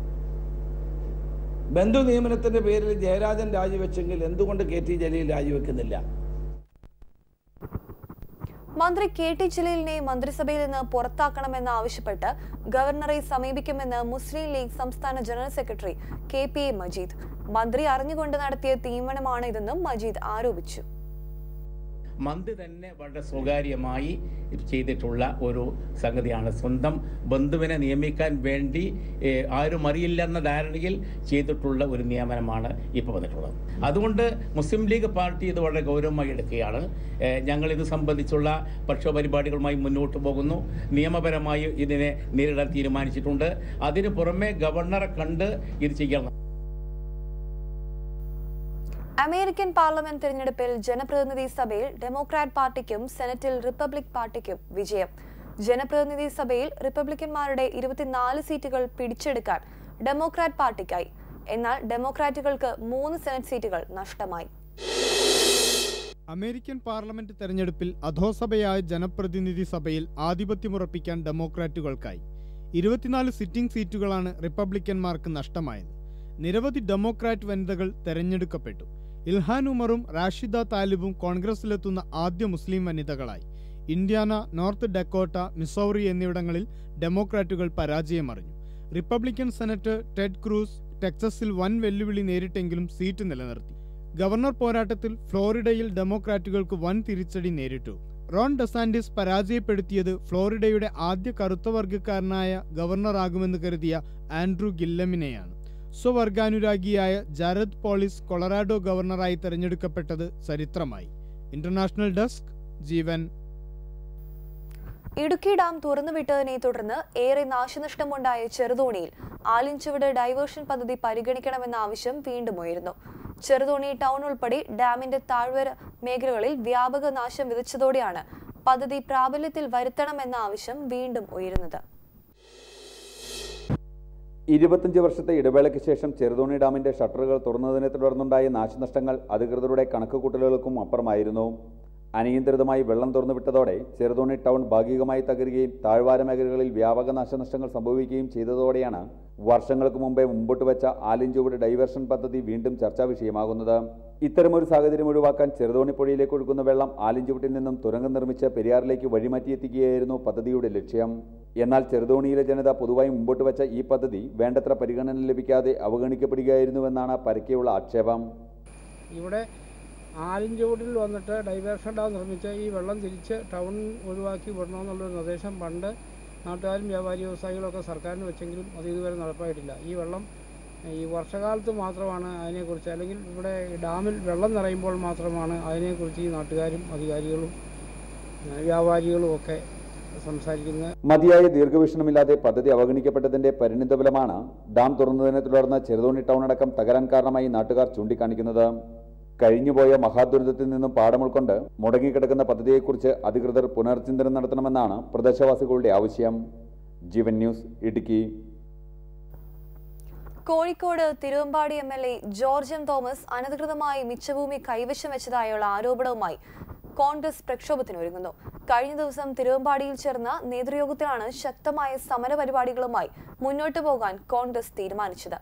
ബന്ധു നിയമനത്തിന്റെ പേരിൽ ജയരാജൻ രാജിവെച്ചെങ്കിൽ എന്തുകൊണ്ട് കെ ടി ജലീൽ രാജിവെക്കുന്നില്ല മന്ത്രി കെ ടി ജലീലിനെ മന്ത്രിസഭയിൽ നിന്ന് പുറത്താക്കണമെന്ന് ആവശ്യപ്പെട്ട് ഗവർണറെ സമീപിക്കുമെന്ന് മുസ്ലിം ലീഗ് സംസ്ഥാന general secretary K P A Majeed മന്ത്രി അറിഞ്ഞുകൊണ്ട് നടത്തിയ തീരുമാനമാണ് ഇതെന്നും മജീദ് ആരോപിച്ചു മന്ത്രി തന്നെ വളരെ സ്വകാര്യമായി ചെയ്തിട്ടുള്ള ഒരു സംഗതിയാണ് സ്വന്തം ബന്ധുവിനെ നിയമിക്കാൻ വേണ്ടി ഏഹ്, ആരും അറിയില്ലെന്ന ധാരണയിൽ ചെയ്തിട്ടുള്ള ഒരു നിയമനമാണ് ഇപ്പോൾ വന്നിട്ടുള്ളത് അതുകൊണ്ട് മുസ്ലിം ലീഗ് പാർട്ടി ഇത് വളരെ ഗൗരവമായി എടുക്കുകയാണ് ഏഹ്, ഞങ്ങൾ ഇത് സംബന്ധിച്ചുള്ള പക്ഷ പരിപാടികളുമായി മുന്നോട്ട് പോകുന്നു നിയമപരമായി ഇതിനെ നേരിടാൻ തീരുമാനിച്ചിട്ടുണ്ട് അതിന് പുറമെ ഗവർണറെ കണ്ട് ഇത് ചെയ്യണം അമേരിക്കൻ പാർലമെന്റ് തിരഞ്ഞെടുപ്പിൽ ജനപ്രതിനിധി സഭയിൽ ഡെമോക്രാറ്റ് പാർട്ടിക്കും സെനറ്റിൽ റിപ്പബ്ലിക് പാർട്ടിക്കും വിജയം ജനപ്രതിനിധി സഭയിൽ റിപ്പബ്ലിക്കന്മാരുടെ ഇരുപത്തിനാല് സീറ്റുകൾ പിടിച്ചെടുക്കാൻ ഡെമോക്രാറ്റ് പാർട്ടിക്കായി എന്നാൽ ഡെമോക്രാറ്റുകൾക്ക് മൂന്ന് സെനറ്റ് സീറ്റുകൾ നഷ്ടമായി അമേരിക്കൻ പാർലമെന്റ് തെരഞ്ഞെടുപ്പിൽ അധോസഭയായ ജനപ്രതിനിധി സഭയിൽ ആധിപത്യമുറപ്പിക്കാൻ ഡെമോക്രാറ്റുകൾക്കായി ഇരുപത്തിനാല് സിറ്റിംഗ് സീറ്റുകളാണ് റിപ്പബ്ലിക്കന്മാർക്ക് നഷ്ടമായത് നിരവധി ഡെമോക്രാറ്റ് വനിതകൾ തെരഞ്ഞെടുക്കപ്പെട്ടു ഇൽഹാൻ ഉമറും റാഷിദ താലിബും കോൺഗ്രസിലെത്തുന്ന ആദ്യ മുസ്ലിം വനിതകളായി ഇന്ത്യാന നോർത്ത് ഡക്കോട്ട മിസൗറി എന്നിവിടങ്ങളിൽ ഡെമോക്രാറ്റുകൾ പരാജയമറിഞ്ഞു റിപ്പബ്ലിക്കൻ സെനറ്റർ ടെഡ് ക്രൂസ് ടെക്സസിൽ വൻ വെല്ലുവിളി നേരിട്ടെങ്കിലും സീറ്റ് നിലനിർത്തി ഗവർണർ പോരാട്ടത്തിൽ ഫ്ലോറിഡയിൽ ഡെമോക്രാറ്റുകൾക്ക് വൻ തിരിച്ചടി നേരിട്ടു റോൺ ഡെസാൻഡിസ് പരാജയപ്പെടുത്തിയത് ഫ്ലോറിഡയുടെ ആദ്യ കറുത്ത വർഗ്ഗക്കാരനായ ഗവർണറാകുമെന്ന് കരുതിയ ആൻഡ്രൂ ഗില്ലമിനെയാണ് സ്വവർഗാനുരാഗിയായ ജാരദ് പോളിസ് കൊളറാഡോ ഗവർണറായി തെരഞ്ഞെടുക്കപ്പെട്ടത് ചരിത്രമായി international desk Jeevan Idukki dam തുറന്നുവിട്ടതിനെ തുടർന്ന് ഏറെ നാശനഷ്ടമുണ്ടായ ചെറുതോണിയിൽ ആലിൻചുവട് ഡൈവേർഷൻ പദ്ധതി പരിഗണിക്കണമെന്ന ആവശ്യം വീണ്ടും ഉയരുന്നു ചെറുതോണി ടൗൺ ഉൾപ്പെടെ ഡാമിന്റെ താഴ്വര മേഖലകളിൽ വ്യാപക നാശം വിതച്ചതോടെയാണ് പദ്ധതി പ്രാബല്യത്തിൽ വരുത്തണമെന്ന ആവശ്യം വീണ്ടും ഉയരുന്നത് ഇരുപത്തഞ്ച് വർഷത്തെ ഇടവേളയ്ക്ക് ശേഷം ചെറുതോണി ഡാമിന്റെ ഷട്ടറുകൾ തുറന്നതിനെ തുടർന്നുണ്ടായ നാശനഷ്ടങ്ങൾ അധികൃതരുടെ കണക്കുകൂട്ടലുകൾക്കും അപ്പുറമായിരുന്നു അനിയന്ത്രിതമായി വെള്ളം തുറന്നുവിട്ടതോടെ ചെറുതോണി ടൗൺ ഭാഗികമായി തകരുകയും താഴ്വാര മേഖലകളിൽ വ്യാപക നാശനഷ്ടങ്ങൾ സംഭവിക്കുകയും ചെയ്തതോടെയാണ് വർഷങ്ങൾക്ക് മുമ്പേ മുമ്പോട്ട് വെച്ച ആലിഞ്ചുവട് ഡൈവേർഷൻ പദ്ധതി വീണ്ടും ചർച്ചാ വിഷയമാകുന്നത് ഇത്തരമൊരു സാഹചര്യം ഒഴിവാക്കാൻ ചെറുതോണി പുഴയിലേക്ക് ഒഴുകുന്ന വെള്ളം ആലിഞ്ചുവട്ടിൽ നിന്നും തുരങ്കം നിർമ്മിച്ച് പെരിയാറിലേക്ക് വഴിമാറ്റിയെത്തിക്കുകയായിരുന്നു പദ്ധതിയുടെ ലക്ഷ്യം എന്നാൽ ചെറുതോണിയിലെ ജനത പൊതുവായി മുമ്പോട്ട് വെച്ച ഈ പദ്ധതി വേണ്ടത്ര പരിഗണന ലഭിക്കാതെ അവഗണിക്കപ്പെടുകയായിരുന്നുവെന്നാണ് പരക്കെയുള്ള ആക്ഷേപം ഇവിടെ ആലിഞ്ചുവട്ടിൽ വന്നിട്ട് ഡൈവേർഷൻ ഡാം നിർമ്മിച്ച് ഈ വെള്ളം തിരിച്ച് ടൗൺ ഒഴിവാക്കി വിടണമെന്നുള്ളൊരു നിർദ്ദേശം പണ്ട് നാട്ടുകാരും വ്യാപാരി വ്യവസായികളൊക്കെ സർക്കാരിന് വെച്ചെങ്കിലും അത് ഇതുവരെ നടപ്പായിട്ടില്ല ഈ വെള്ളം ഈ വർഷകാലത്ത് മാത്രമാണ് അതിനെക്കുറിച്ച് അല്ലെങ്കിൽ ഇവിടെ ഡാമിൽ വെള്ളം നിറയുമ്പോൾ മാത്രമാണ് അതിനെക്കുറിച്ച് ഈ നാട്ടുകാരും അധികാരികളും ഏഹ് വ്യാപാരികളും ഒക്കെ സംസാരിക്കുന്നത് മതിയായ ദീർഘവീക്ഷണമില്ലാതെ പദ്ധതി അവഗണിക്കപ്പെട്ടതിന്റെ പരിണിതഫലമാണ് ഡാം തുറന്നതിനെ തുടർന്ന് ചെറുതോണി ടൗൺ അടക്കം തകരാൻ കാരണമായി നാട്ടുകാർ ചൂണ്ടിക്കാണിക്കുന്നത് കഴിഞ്ഞുപോയ മഹാദുരന്തത്തിൽ നിന്നും പാഠം ഉൾക്കൊണ്ട് മുടങ്ങിക്കിടക്കുന്ന പദ്ധതിയെക്കുറിച്ച് അധികൃതർ പുനർചിന്തനം നടത്തണമെന്നാണ് പ്രദേശവാസികളുടെ ആവശ്യം Jeevan news Idukki Kozhikode Thiruvambady M L A George M Thomas അനധികൃതമായി മിച്ചഭൂമി കൈവശം വെച്ചതായുള്ള ആരോപണവുമായി കോൺഗ്രസ് പ്രക്ഷോഭത്തിനൊരുങ്ങുന്നു കഴിഞ്ഞ ദിവസം തിരുവമ്പാടിയിൽ ചേർന്ന നേതൃയോഗത്തിലാണ് ശക്തമായ സമര പരിപാടികളുമായി മുന്നോട്ടു പോകാൻ കോൺഗ്രസ് തീരുമാനിച്ചത്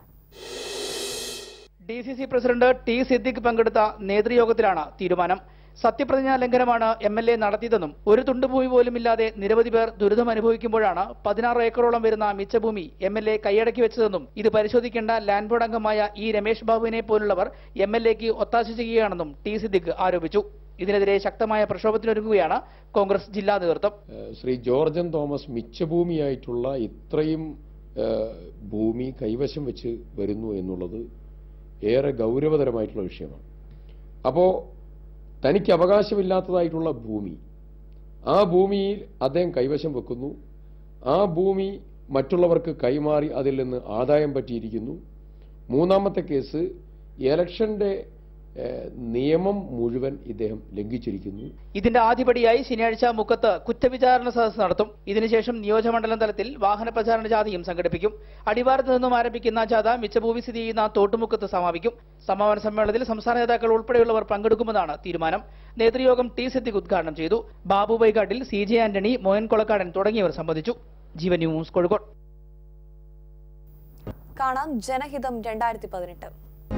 D C C president T Siddique പങ്കെടുത്ത നേതൃയോഗത്തിലാണ് തീരുമാനം സത്യപ്രതിജ്ഞാ ലംഘനമാണ് എം എൽ എ നടത്തിയതെന്നും ഒരു തുണ്ടുഭൂമി പോലും ഇല്ലാതെ നിരവധി പേർ ദുരിതം അനുഭവിക്കുമ്പോഴാണ് പതിനാറ് ഏക്കറോളം വരുന്ന മിച്ചഭൂമി എം എൽ എ കൈയടക്കി വെച്ചതെന്നും ഇത് പരിശോധിക്കേണ്ട ലാൻഡ് ബോർഡ് അംഗമായ ഇ രമേശ് ബാബുവിനെ പോലുള്ളവർ എം എൽ എക്ക് ഒത്താശ ചെയ്യുകയാണെന്നും ടി സിദ്ദിഖ് ആരോപിച്ചു ഇതിനെതിരെ ശക്തമായ പ്രക്ഷോഭത്തിനൊരുങ്ങുകയാണ് കോൺഗ്രസ് ജില്ലാ നേതൃത്വം ഏഹ് ശ്രീ ജോർജൻ തോമസ് മിച്ചഭൂമിയായിട്ടുള്ള ഇത്രയും ഏഹ് ഭൂമി കൈവശം വെച്ച് വരുന്നു എന്നുള്ളത് ഏറെ ഗൗരവതരമായിട്ടുള്ള വിഷയമാണ് അപ്പോൾ തനിക്ക് അവകാശമില്ലാത്തതായിട്ടുള്ള ഭൂമി ആ ഭൂമിയിൽ അദ്ദേഹം കൈവശം വെക്കുന്നു ആ ഭൂമി മറ്റുള്ളവർക്ക് കൈമാറി അതിൽ നിന്ന് ആദായം പറ്റിയിരിക്കുന്നു മൂന്നാമത്തെ കേസ് ഇലക്ഷന്റെ ഏഹ് നിയമം മുഴുവൻ ഇദ്ദേഹം ലംഘിച്ചിരിക്കുന്നു ഇതിന്റെ ആദ്യപടിയായി ശനിയാഴ്ച മുക്കത്ത് കുറ്റവിചാരണ സദസ്സ് നടത്തും ഇതിനുശേഷം നിയോജകമണ്ഡലം തലത്തിൽ വാഹന പ്രചാരണ ജാഥയും സംഘടിപ്പിക്കും അടിവാരത്ത് നിന്നും ആരംഭിക്കുന്ന ജാഥ മിച്ചഭൂമി സ്ഥിതി ചെയ്യുന്ന തോട്ടുമുക്കത്ത് സമാപിക്കും സമാപന സമ്മേളനത്തിൽ സംസ്ഥാന നേതാക്കൾ ഉൾപ്പെടെയുള്ളവർ പങ്കെടുക്കുമെന്നാണ് തീരുമാനം നേതൃയോഗം ടി സിദ്ദിഖ് ഉദ്ഘാടനം ചെയ്തു ബാബു ബൈഘാട്ടിൽ സി ജെ ആന്റണി മോഹൻ കൊളക്കാടൻ തുടങ്ങിയവർ സംബന്ധിച്ചു ജീവൻ ന്യൂസ് കോഴിക്കോട് കാണാം ജനഹിതം രണ്ടായിരത്തി പതിനെട്ട്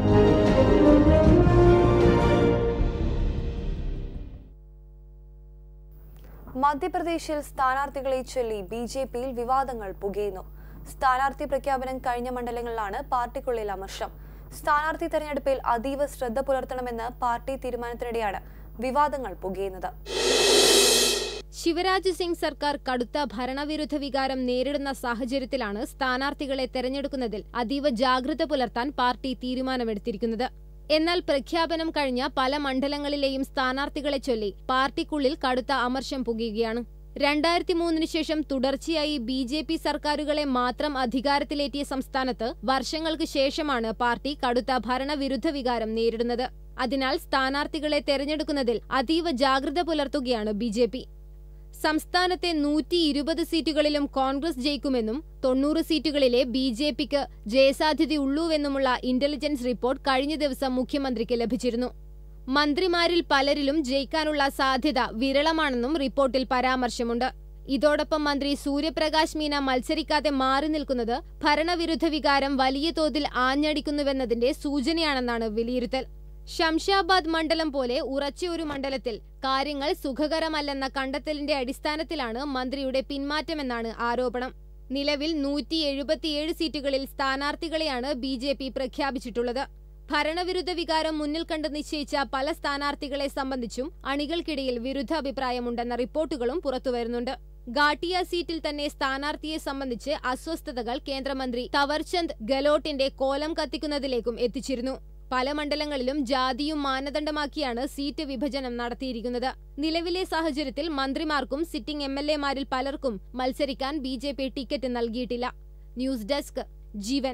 മധ്യപ്രദേശിൽ സ്ഥാനാർത്ഥികളെ ചൊല്ലി ബി ജെ പിയിൽ വിവാദങ്ങൾ പുകയുന്നു സ്ഥാനാർത്ഥി പ്രഖ്യാപനം കഴിഞ്ഞ മണ്ഡലങ്ങളിലാണ് പാർട്ടിക്കുള്ളിൽ അമർഷം സ്ഥാനാർത്ഥി തെരഞ്ഞെടുപ്പിൽ അതീവ ശ്രദ്ധ പുലർത്തണമെന്ന് പാർട്ടി തീരുമാനത്തിനിടെയാണ് വിവാദങ്ങൾ പുകയുന്നത് ശിവരാജ് സിംഗ് സർക്കാർ കടുത്ത ഭരണവിരുദ്ധ വികാരം നേരിടുന്ന സാഹചര്യത്തിലാണ് സ്ഥാനാർത്ഥികളെ തെരഞ്ഞെടുക്കുന്നതിൽ അതീവ ജാഗ്രത പുലർത്താൻ പാർട്ടി തീരുമാനമെടുത്തിരിക്കുന്നത് എന്നാൽ പ്രഖ്യാപനം കഴിഞ്ഞ പല മണ്ഡലങ്ങളിലെയും സ്ഥാനാർത്ഥികളെ ചൊല്ലി പാർട്ടിക്കുള്ളിൽ കടുത്ത അമർഷം പുകയുകയാണ് രണ്ടായിരത്തി മൂന്നിന് ശേഷം തുടർച്ചയായി ബി ജെ പി സർക്കാരുകളെ മാത്രം അധികാരത്തിലേറ്റിയ സംസ്ഥാനത്ത് വർഷങ്ങൾക്ക് ശേഷമാണ് പാർട്ടി കടുത്ത ഭരണവിരുദ്ധ വികാരം നേരിടുന്നത് അതിനാൽ സ്ഥാനാർത്ഥികളെ തെരഞ്ഞെടുക്കുന്നതിൽ അതീവ ജാഗ്രത പുലർത്തുകയാണ് ബി ജെ പി സംസ്ഥാനത്തെ നൂറ്റി ഇരുപത് സീറ്റുകളിലും കോൺഗ്രസ് ജയിക്കുമെന്നും തൊണ്ണൂറ് സീറ്റുകളിലെ ബി ജെ പിക്ക് ജയസാധ്യതയുള്ളൂവെന്നുമുള്ള ഇന്റലിജൻസ് റിപ്പോർട്ട് കഴിഞ്ഞ ദിവസം മുഖ്യമന്ത്രിക്ക് ലഭിച്ചിരുന്നു മന്ത്രിമാരിൽ പലരിലും ജയിക്കാനുള്ള സാധ്യത വിരളമാണെന്നും റിപ്പോർട്ടിൽ പരാമർശമുണ്ട് ഇതോടൊപ്പം മന്ത്രി സൂര്യപ്രകാശ് മീന മത്സരിക്കാതെ മാറി നിൽക്കുന്നത് ഭരണവിരുദ്ധ വികാരം വലിയ തോതിൽ ആഞ്ഞടിക്കുന്നുവെന്നതിന്റെ സൂചനയാണെന്നാണ് വിലയിരുത്തൽ ശംഷാബാദ് മണ്ഡലം പോലെ ഉറച്ച ഒരു മണ്ഡലത്തിൽ കാര്യങ്ങൾ സുഖകരമല്ലെന്ന കണ്ടെത്തലിന്റെ അടിസ്ഥാനത്തിലാണ് മന്ത്രിയുടെ പിന്മാറ്റമെന്നാണ് ആരോപണം നിലവിൽ നൂറ്റി എഴുപത്തിയേഴ് സീറ്റുകളിൽ സ്ഥാനാർത്ഥികളെയാണ് ബി ജെ പി പ്രഖ്യാപിച്ചിട്ടുള്ളത് ഭരണവിരുദ്ധ വികാരം മുന്നിൽ കണ്ട് നിശ്ചയിച്ച പല സ്ഥാനാർത്ഥികളെ സംബന്ധിച്ചും അണികൾക്കിടയിൽ വിരുദ്ധ അഭിപ്രായമുണ്ടെന്ന റിപ്പോർട്ടുകളും പുറത്തുവരുന്നുണ്ട് ഗാട്ടിയ സീറ്റിൽ തന്നെ സ്ഥാനാർത്ഥിയെ സംബന്ധിച്ച് അസ്വസ്ഥതകൾ കേന്ദ്രമന്ത്രി തവർചന്ദ് ഗെലോട്ടിന്റെ കോലം കത്തിക്കുന്നതിലേക്കും എത്തിച്ചിരുന്നു പല മണ്ഡലങ്ങളിലും ജാതിയും മാനദണ്ഡമാക്കിയാണ് സീറ്റ് വിഭജനം നടത്തിയിരിക്കുന്നത് നിലവിലെ സാഹചര്യത്തിൽ മന്ത്രിമാർക്കും സിറ്റിംഗ് എം എൽ എമാരിൽ പലർക്കും മത്സരിക്കാൻ ബി ജെ പി ടിക്കറ്റ് നൽകിയിട്ടില്ല ന്യൂസ് ഡെസ്ക് ജീവൻ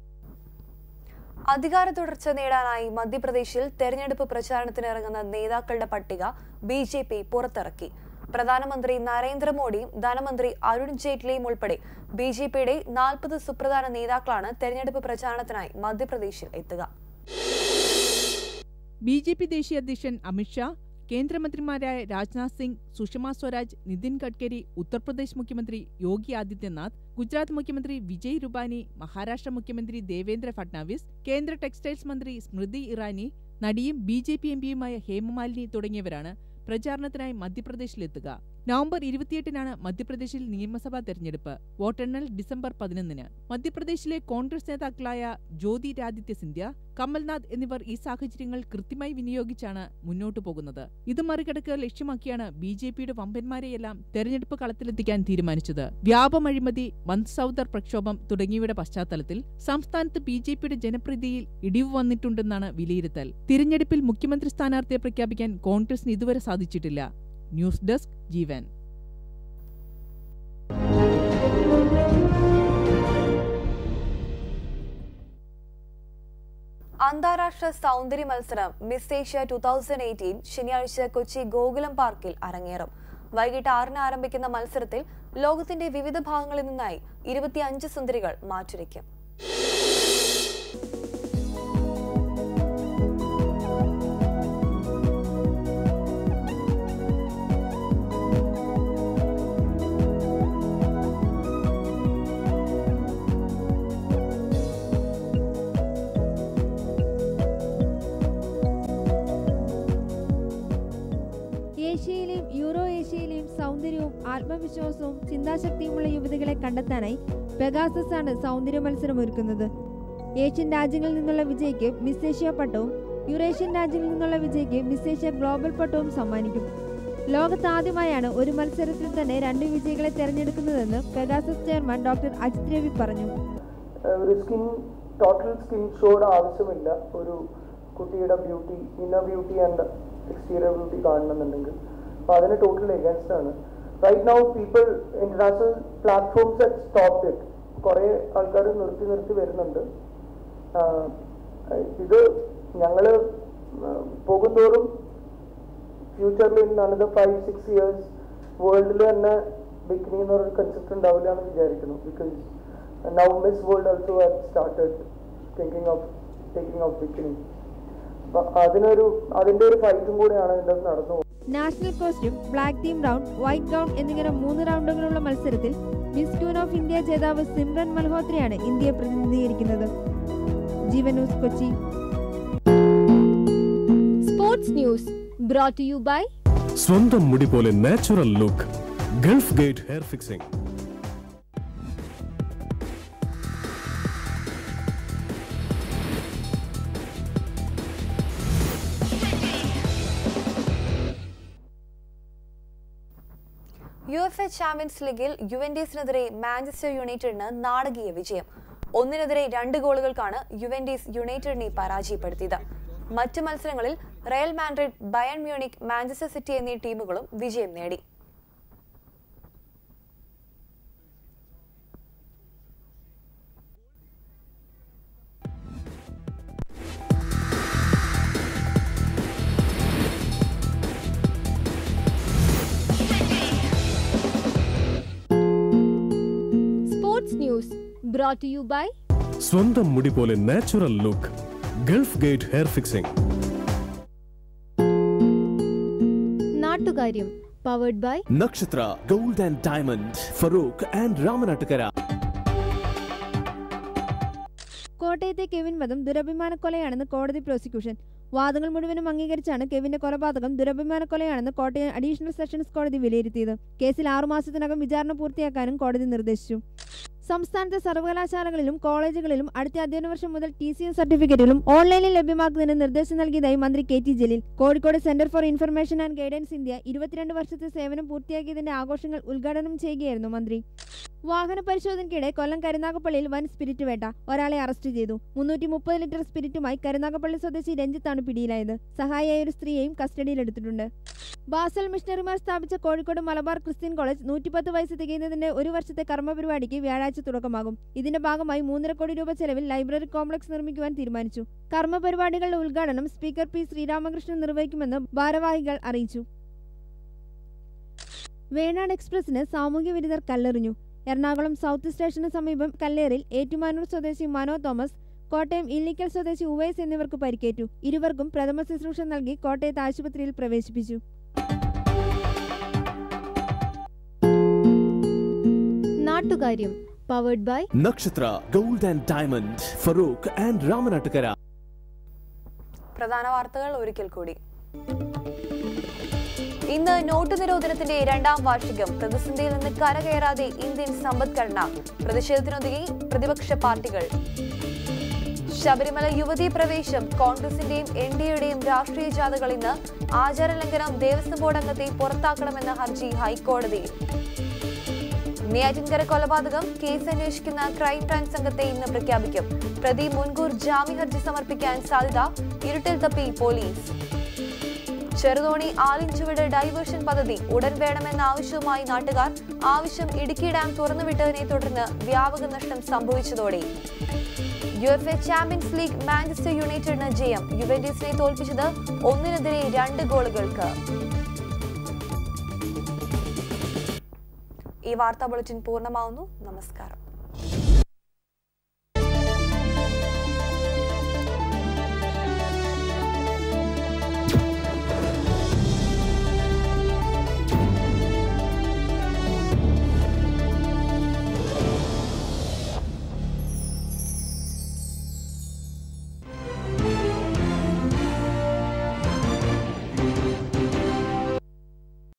അധികാര തുടർച്ച നേടാനായി മധ്യപ്രദേശിൽ തെരഞ്ഞെടുപ്പ് പ്രചാരണത്തിനിറങ്ങുന്ന നേതാക്കളുടെ പട്ടിക ബി ജെ പി പുറത്തിറക്കി പ്രധാനമന്ത്രി നരേന്ദ്രമോദിയും ധനമന്ത്രി അരുൺ ജെയ്റ്റ്ലിയും ഉൾപ്പെടെ ബി ജെ പിയുടെ നാൽപ്പത് സുപ്രധാന നേതാക്കളാണ് തെരഞ്ഞെടുപ്പ് പ്രചാരണത്തിനായി മധ്യപ്രദേശിൽ എത്തുക ബി ജെ പി ദേശീയ അധ്യക്ഷൻ അമിത്ഷാ കേന്ദ്രമന്ത്രിമാരായ രാജ്നാഥ് സിംഗ് സുഷമ സ്വരാജ് നിതിൻ ഗഡ്കരി ഉത്തർപ്രദേശ് മുഖ്യമന്ത്രി യോഗി ആദിത്യനാഥ് ഗുജറാത്ത് മുഖ്യമന്ത്രി വിജയ് രുപാനി മഹാരാഷ്ട്ര മുഖ്യമന്ത്രി ദേവേന്ദ്ര ഫട്നാവിസ് കേന്ദ്ര ടെക്സ്റ്റൈൽസ് മന്ത്രി സ്മൃതി ഇറാനി നടിയും ബി ജെ പി എംപിയുമായ ഹേമമാലിനി തുടങ്ങിയവരാണ് പ്രചാരണത്തിനായി മധ്യപ്രദേശിലെത്തുക നവംബർ ഇരുപത്തിയെട്ടിനാണ് മധ്യപ്രദേശിൽ നിയമസഭാ തെരഞ്ഞെടുപ്പ് വോട്ടെണ്ണൽ ഡിസംബർ പതിനൊന്നിന് മധ്യപ്രദേശിലെ കോൺഗ്രസ് നേതാക്കളായ ജ്യോതിരാദിത്യ സിന്ധ്യ കമൽനാഥ് എന്നിവർ ഈ സാഹചര്യങ്ങൾ കൃത്യമായി വിനിയോഗിച്ചാണ് മുന്നോട്ടു പോകുന്നത് ഇത് മറികടക്കുക ലക്ഷ്യമാക്കിയാണ് ബി ജെ പിയുടെ വമ്പന്മാരെയെല്ലാം തെരഞ്ഞെടുപ്പ് കളത്തിലെത്തിക്കാൻ തീരുമാനിച്ചത് വ്യാപമഴിമതി വൻസൗദർ പ്രക്ഷോഭം തുടങ്ങിയവയുടെ പശ്ചാത്തലത്തിൽ സംസ്ഥാനത്ത് ബി ജെ പിയുടെ ജനപ്രീതിയിൽ ഇടിവ് വന്നിട്ടുണ്ടെന്നാണ് വിലയിരുത്തൽ തിരഞ്ഞെടുപ്പിൽ മുഖ്യമന്ത്രി സ്ഥാനാർത്ഥിയെ പ്രഖ്യാപിക്കാൻ കോൺഗ്രസിന് ഇതുവരെ സാധിച്ചിട്ടില്ല ന്യൂസ് ഡെസ്ക് ജീവൻ അന്താരാഷ്ട്ര സൗന്ദര്യ മത്സരം miss Asia two thousand eighteen ശനിയാഴ്ച കൊച്ചി ഗോകുലം പാർക്കിൽ അരങ്ങേറും വൈകിട്ട് ആറിന് ആരംഭിക്കുന്ന മത്സരത്തിൽ ലോകത്തിന്റെ വിവിധ ഭാഗങ്ങളിൽ നിന്നായി ഇരുപത്തിയഞ്ച് സുന്ദരികൾ മാറ്റുരയ്ക്കും ഏഷ്യയിലെയും യൂറോ ഏഷ്യയിലെയും സൗന്ദര്യവും ആത്മവിശ്വാസവും ചിന്താശക്തിയുമുള്ള യുവതികളെ കണ്ടെത്താനായി പെഗാസസ് ആണ് സൗന്ദര്യ മത്സരം ഒരുക്കുന്നത് ഏഷ്യൻ രാജ്യങ്ങളിൽ നിന്നുള്ള വിജയിക്ക് മിസ് ഏഷ്യ പട്ടവും യൂറേഷ്യൻ രാജ്യങ്ങളിൽ നിന്നുള്ള വിജയിക്ക് മിസ് ഏഷ്യ ഗ്ലോബൽ പട്ടവും സമ്മാനിക്കും ലോകത്താദ്യമായാണ് ഒരു മത്സരത്തിൽ തന്നെ രണ്ട് വിജയികളെ തെരഞ്ഞെടുക്കുന്നതെന്ന് Pegasus chairman doctor Ajith Ravi പറഞ്ഞു ഒരു സ്കിൻ ടോട്ടൽ സ്കിൻ ഷോയുടെ ആവശ്യമില്ല ഒരു കുട്ടിയുടെ beauty inner beauty and exterior beauty കാണണമെന്നുണ്ടെങ്കിൽ അപ്പോൾ അതിന് ടോട്ടൽ എഗൻസ്റ്റ് ആണ് right now people international platforms at stop it കുറേ ആൾക്കാർ നിർത്തി നിർത്തി വരുന്നുണ്ട് ആഹ് ഇത് ഞങ്ങൾ പോകുന്തോറും ഫ്യൂച്ചറിൽ in another five six years വേൾഡിൽ തന്നെ ബിക്കിനി എന്ന് പറയുന്ന കൺസെപ്റ്റ് ഉണ്ടാവില്ല എന്ന് വിചാരിക്കുന്നു because now miss world also have started thinking of taking off bikini അപ്പൊ അതിനൊരു അതിന്റെ ഒരു ഫൈറ്റും കൂടെയാണ് ഇതിന്റെ അകത്ത് നടന്നു പോകുന്നത്. National costume black theme round white gown എന്നിങ്ങനെ മൂന്ന് റൗണ്ടുകളുള്ള മത്സരത്തിൽ മിസ് ക്യൂൻ ഓഫ് ഇന്ത്യ ജേതാവ് സിമ്രൻ മൽഹോത്രയാണ് ഇന്ത്യയെ പ്രതിനിധീകരിക്കുന്നത് Jeevan news Kochi sports news brought you by സ്വന്തം മുടി പോലെ natural look gulf gate hair fixing U F A champions ലീഗിൽ യുവന്റീസിനെതിരെ മാഞ്ചസ്റ്റർ യുണൈറ്റഡിന് നാടകീയ വിജയം ഒന്നിനെതിരെ രണ്ട് ഗോളുകൾക്കാണ് യുവന്റീസ് യുണൈറ്റഡിനെ പരാജയപ്പെടുത്തിയത് മറ്റ് മത്സരങ്ങളിൽ Real Madrid Bayern Munich Manchester City എന്നീ ടീമുകളും വിജയം നേടി sports news brought you by സ്വന്തം മുടി പോലെ natural look gulf gate hair fixing നാട്ടുകാര്യം powered by Nakshatra gold and diamond Farook and Ramanattukara കോട്ടയത്തെ കെവിൻ വധം ദുരഭിമാനക്കൊലയാണെന്ന് കോടതി പ്രോസിക്യൂഷൻ വാദങ്ങൾ മുഴുവനും അംഗീകരിച്ചാണ് കെവിന്റെ കൊലപാതകം ദുരഭിമാനക്കൊലയാണെന്ന് കോട്ടയം അഡീഷണൽ സെഷൻസ് കോടതി വിലയിരുത്തിയത് കേസിൽ ആറുമാസത്തിനകം വിചാരണ പൂർത്തിയാക്കാനും കോടതി നിർദ്ദേശിച്ചു സംസ്ഥാനത്തെ സർവകലാശാലകളിലും കോളേജുകളിലും അടുത്ത അധ്യയന വർഷം മുതൽ ടി സി എം സർട്ടിഫിക്കറ്റുകളും ഓൺലൈനിൽ ലഭ്യമാക്കുന്നതിന് നിർദ്ദേശം നൽകിയതായി മന്ത്രി K T Jaleel Kozhikode centre for information and guidance India ഇരുപത്തിരണ്ട് വർഷത്തെ സേവനം പൂർത്തിയാക്കിയതിന്റെ ആഘോഷങ്ങൾ ഉദ്ഘാടനം ചെയ്യുകയായിരുന്നു മന്ത്രി വാഹന പരിശോധനയ്ക്കിടെ കൊല്ലം കരുനാഗപ്പള്ളിയിൽ വൻ സ്പിരിറ്റ് വേട്ട ഒരാളെ അറസ്റ്റ് ചെയ്തു മുന്നൂറ്റി മുപ്പത് ലിറ്റർ സ്പിരിറ്റുമായി കരുനാഗപ്പള്ളി സ്വദേശി രഞ്ജിത്താണ് പിടിയിലായത് സഹായിയായ ഒരു സ്ത്രീയെയും കസ്റ്റഡിയിലെടുത്തിട്ടുണ്ട് ബാസൽ മിഷണറിമാർ സ്ഥാപിച്ച കോഴിക്കോട് മലബാർ ക്രിസ്ത്യൻ കോളേജ് നൂറ്റിപ്പത്ത് വയസ്സ് തികയുന്നതിന്റെ ഒരു വർഷത്തെ കർമ്മ പരിപാടിക്ക് വ്യാഴാഴ്ച തുടക്കമാകും ഇതിന്റെ ഭാഗമായി മൂന്നര കോടി രൂപ ചെലവിൽ ലൈബ്രറി കോംപ്ലക്സ് നിർമ്മിക്കുവാൻ തീരുമാനിച്ചു കർമ്മ പരിപാടികളുടെ ഉദ്ഘാടനം സ്പീക്കർ പി ശ്രീരാമകൃഷ്ണൻ നിർവഹിക്കുമെന്ന് ഭാരവാഹികൾ അറിയിച്ചു വേണാട് എക്സ്പ്രസിന് സാമൂഹ്യ വിരുദ്ധർ കല്ലെറിഞ്ഞു എറണാകുളം സൗത്ത് സ്റ്റേഷന് സമീപം കല്ലേറിൽ ഏറ്റുമാനൂർ സ്വദേശി മനോ തോമസ് കോട്ടയം ഇല്ലിക്കൽ സ്വദേശി ഉവൈസ് എന്നിവർക്ക് പരിക്കേറ്റു ഇരുവർക്കും പ്രഥമ ശുശ്രൂഷ നൽകി കോട്ടയത്ത് ആശുപത്രിയിൽ പ്രവേശിപ്പിച്ചു നാട്ടുകാര്യം powered by Nakshatra gold and diamond Farook and Ramanattukara പ്രധാന വാർത്തകൾ ഒരിക്കൽ കൂടി ഇന്ന് നോട്ട് നിരോധനത്തിന്റെ രണ്ടാം വാർഷികം പ്രതിസന്ധിയിൽ നിന്ന് കരകയറാതെ ഇന്ത്യൻ സമ്പദ്ഘടന പ്രതിഷേധത്തിനൊതുങ്ങി പ്രതിപക്ഷ പാർട്ടികൾ ശബരിമല യുവതീ പ്രവേശം കോൺഗ്രസിന്റെയും എൻ ഡി എയുടെയും രാഷ്ട്രീയ ജാഥകൾ ഇന്ന് ആചാരലംഘനം ദേവസ്വം ബോർഡ് അംഗത്തെ പുറത്താക്കണമെന്ന ഹർജി ഹൈക്കോടതിയിൽ നെയ്യാറ്റിൻകര കൊലപാതകം കേസ് അന്വേഷിക്കുന്ന ക്രൈംബ്രാഞ്ച് സംഘത്തെ ഇന്ന് പ്രഖ്യാപിക്കും പ്രതി മുൻകൂർ ജാമ്യ ഹർജി സമർപ്പിക്കാൻ സാധ്യത ഇരുട്ടിൽ തപ്പി പോലീസ് ചെറുതോണി ആലിഞ്ചുവിട് ഡൈവേർഷൻ പദ്ധതി ഉടൻ വേണമെന്ന ആവശ്യവുമായി നാട്ടുകാർ ആവശ്യം ഇടുക്കി ഡാം തുറന്നുവിട്ടതിനെ തുടർന്ന് വ്യാപക നഷ്ടം സംഭവിച്ചതോടെ U F A champions league Manchester യുണൈറ്റഡിന് ജയം യുവന്റീസിനെ തോൽപ്പിച്ചത് ഒന്നിനെതിരെ രണ്ട് ഗോളുകൾക്ക് ഈ വാർത്താ ബുള്ളറ്റിൻ പൂർണ്ണമാവുന്നു നമസ്കാരം